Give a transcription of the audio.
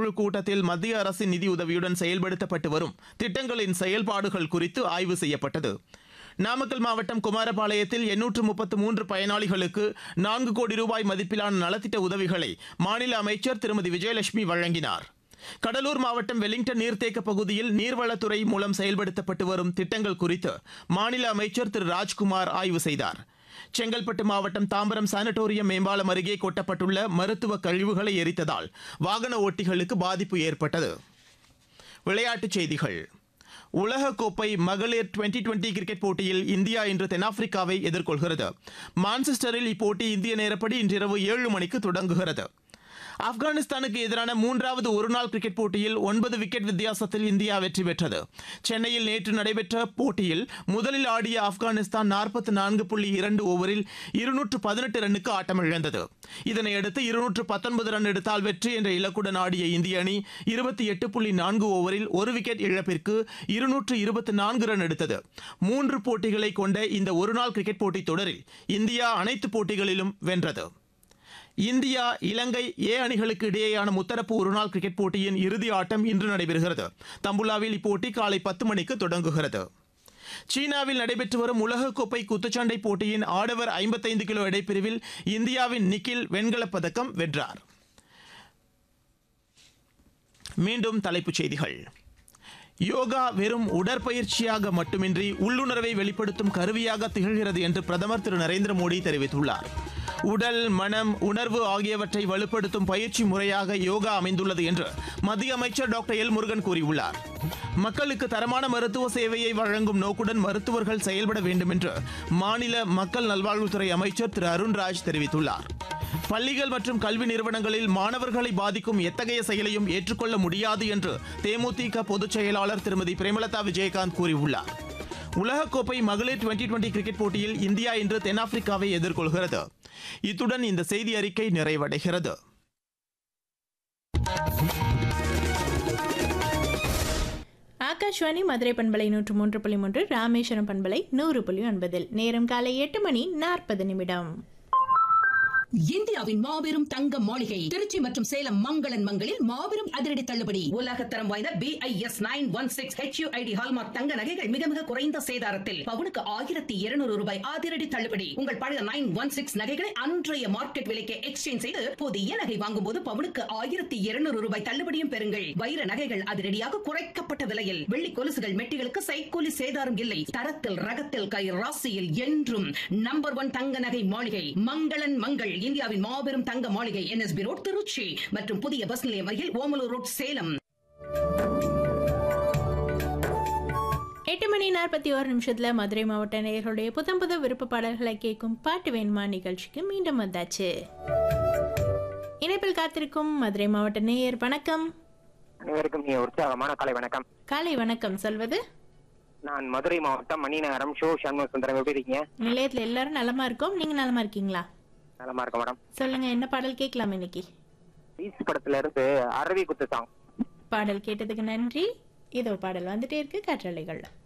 குழு கூட்டத்தில் மத்திய அரசின் நிதியுதவியுடன் செயல்படுத்தப்பட்டு வரும் திட்டங்களின் செயல்பாடுகள் குறித்து ஆய்வு செய்யப்பட்டது நாமக்கல் மாவட்டம் குமாரபாளையத்தில் எண்ணூற்று முப்பத்து மூன்று பயனாளிகளுக்கு நான்கு கோடி ரூபாய் மதிப்பிலான நலத்திட்ட உதவிகளை மாநில அமைச்சர் திருமதி விஜயலட்சுமி வழங்கினார் கடலூர் மாவட்டம் வெலிங்டன் நீர்த்தேக்க பகுதியில் நீர்வளத்துறை மூலம் செயல்படுத்தப்பட்டு வரும் திட்டங்கள் குறித்து மாநில அமைச்சர் திரு ராஜ்குமார் ஆய்வு செய்தார் செங்கல்பட்டு மாவட்டம் தாம்பரம் சானட்டோரியம் மேம்பாலம் அருகே கொட்டப்பட்டுள்ள மருத்துவ கழிவுகளை எரித்ததால் வாகன ஓட்டிகளுக்கு பாதிப்பு ஏற்பட்டது விளையாட்டுச் செய்திகள் உலகக்கோப்பை மகளிர் டுவெண்டி டுவெண்டி கிரிக்கெட் போட்டியில் இந்தியா இன்று தென்னாப்பிரிக்காவை எதிர்கொள்கிறது மான்செஸ்டரில் இப்போட்டி இந்திய நேரப்படி இன்றிரவு ஏழு மணிக்கு தொடங்குகிறது ஆப்கானிஸ்தானுக்கு எதிரான மூன்றாவது ஒருநாள் கிரிக்கெட் போட்டியில் ஒன்பது விக்கெட் வித்தியாசத்தில் இந்தியா வெற்றி பெற்றது சென்னையில் நேற்று நடைபெற்ற போட்டியில் முதலில் ஆடிய ஆப்கானிஸ்தான் நாற்பத்தி நான்கு புள்ளி இரண்டு ஓவரில் இருநூற்று பதினெட்டு ரன்னுக்கு ஆட்டமிழந்தது இதனையடுத்து இருநூற்று பத்தொன்பது ரன் எடுத்தால் வெற்றி என்ற இலக்குடன் ஆடிய இந்திய அணி இருபத்தி எட்டு புள்ளி நான்கு ஓவரில் ஒரு விக்கெட் இழப்பிற்கு இருநூற்று இருபத்தி நான்கு ரன் எடுத்தது மூன்று போட்டிகளை கொண்ட இந்த ஒருநாள் கிரிக்கெட் போட்டித் தொடரில் இந்தியா அனைத்து போட்டிகளிலும் வென்றது இந்தியா இலங்கை ஏ அணிகளுக்கு இடையேயான முத்தரப்பு ஒருநாள் கிரிக்கெட் போட்டியின் இறுதி ஆட்டம் இன்று நடைபெறுகிறது தம்புலாவில் இப்போட்டி காலை பத்து மணிக்கு தொடங்குகிறது சீனாவில் நடைபெற்று வரும் உலகக்கோப்பை குத்துச்சண்டை போட்டியின் ஆடவர் ஐம்பத்தைந்து கிலோ எடைப்பிரிவில் இந்தியாவின் நிக்கில் வெண்கலப் பதக்கம் வென்றார் மீண்டும் தலைப்புச் செய்திகள் யோகா வெறும் உடற்பயிற்சியாக மட்டுமின்றி உள்ளுணர்வை வெளிப்படுத்தும் கருவியாக திகழ்கிறது என்று பிரதமர் திரு நரேந்திர மோடி தெரிவித்துள்ளார் உடல் மனம் உணர்வு ஆகியவற்றை வலுப்படுத்தும் பயிற்சி முறையாக யோகா அமைந்துள்ளது என்று மத்திய அமைச்சர் டாக்டர் எல் முருகன் கூறியுள்ளார் மக்களுக்கு தரமான மருத்துவ சேவையை வழங்கும் நோக்குடன் மருத்துவர்கள் செயல்பட வேண்டும் என்று மாநில மக்கள் நல்வாழ்வுத்துறை அமைச்சர் திரு அருண்ராஜ் தெரிவித்துள்ளார் பள்ளிகள் மற்றும் கல்வி நிறுவனங்களில் மாணவர்களை பாதிக்கும் எத்தகைய செயலையும் ஏற்றுக்கொள்ள முடியாது என்று தேமுதிக பொதுச் செயலாளர் திருமதி பிரேமலதா விஜயகாந்த் கூறியுள்ளார் உலகக்கோப்பை மகளிர் டுவெண்டி டுவெண்டி கிரிக்கெட் போட்டியில் இந்தியா இன்று தென்னாப்பிரிக்காவை எதிர்கொள்கிறது இத்துடன் இந்த செய்தி அறிக்கை நிறைவடைகிறது ஆகாஷ்வாணி மதுரை பண்பலை நூற்று மூன்று புள்ளி மூன்று ராமேஸ்வரம் பண்பலை நூறு புள்ளி ஒன்பதில் நேரம் காலை எட்டு மணி நாற்பது நிமிடம் இந்தியாவின் மாபெரும் தங்க மாளிகை திருச்சி மற்றும் சேலம் மங்களன் மங்களில் மாபெரும் அதிரடி தள்ளுபடி உலகத்தரம் வாய்ந்த B I S nine one six H ID hallmark தங்க நகைகள் மிக மிக குறைந்த சேதாரத்தில் பவுனுக்கு ஆயிரத்தி இருநூறு ரூபாய் அதிரடி தள்ளுபடி உங்கள் பழைய நைன் ஒன் சிக்ஸ் நகைகளை அன்றைய மார்க்கெட் விலைக்கு எக்ஸ்சேஞ்ச் செய்து புதிய நகை வாங்கும் போது பவுனுக்கு ஆயிரத்தி இருநூறு ரூபாய் தள்ளுபடியும் பெறுங்கள் வைர நகைகள் அதிரடியாக குறைக்கப்பட்ட விலையில் வெள்ளி கொலுசுகள் மெட்டிகளுக்கு சைக்கூலி சேதாரம் இல்லை தரத்தில் ரகத்தில் கை ராசியில் என்றும் நம்பர் ஒன் தங்க நகை மாளிகை மங்களன் மங்கள் இந்தியாவின் மாபெரும் தங்க மாளிகை என்எஸ்பி ரோட் திருச்சி மற்றும் புதிய பஸ் நிலையம் அருகில் ஓமலூர் ரோட் சேலம் எட்டு மணி நாற்பத்தி ஓரு நிமிஷத்துல மதுரை மாவட்ட நேயர்களுடைய புத்தம் புது விருப்ப பாடல்களை கேட்கும் பாட்டு வேணுமா நிகழ்ச்சிக்கு மீண்டும் வந்தாச்சு இணைப்பில் காத்திருக்கும் மதுரை மாவட்ட நேயர் வணக்கம் அனைவருக்கும் நீ உற்சாகமான காலை வணக்கம் காலை வணக்கம் சொல்வது நான் மதுரை மாவட்டம் மணிநகரம் ஷோ சண்முக சுந்தரம் எப்படி இருக்கீங்க நிலையத்தில் எல்லாரும் நலமா இருக்கோம் நீங்க நலமா இருக்கீங்களா நலமா இருக்க மேடம் சொல்லுங்க என்ன பாடல் கேட்கலாம் இன்னைக்கு பீஸ் படத்துல இருந்து அரவி குத்து சாங் பாடல் கேட்டதுக்கு நன்றி இதோ பாடல் வந்துட்டே இருக்கு காற்றலைகள்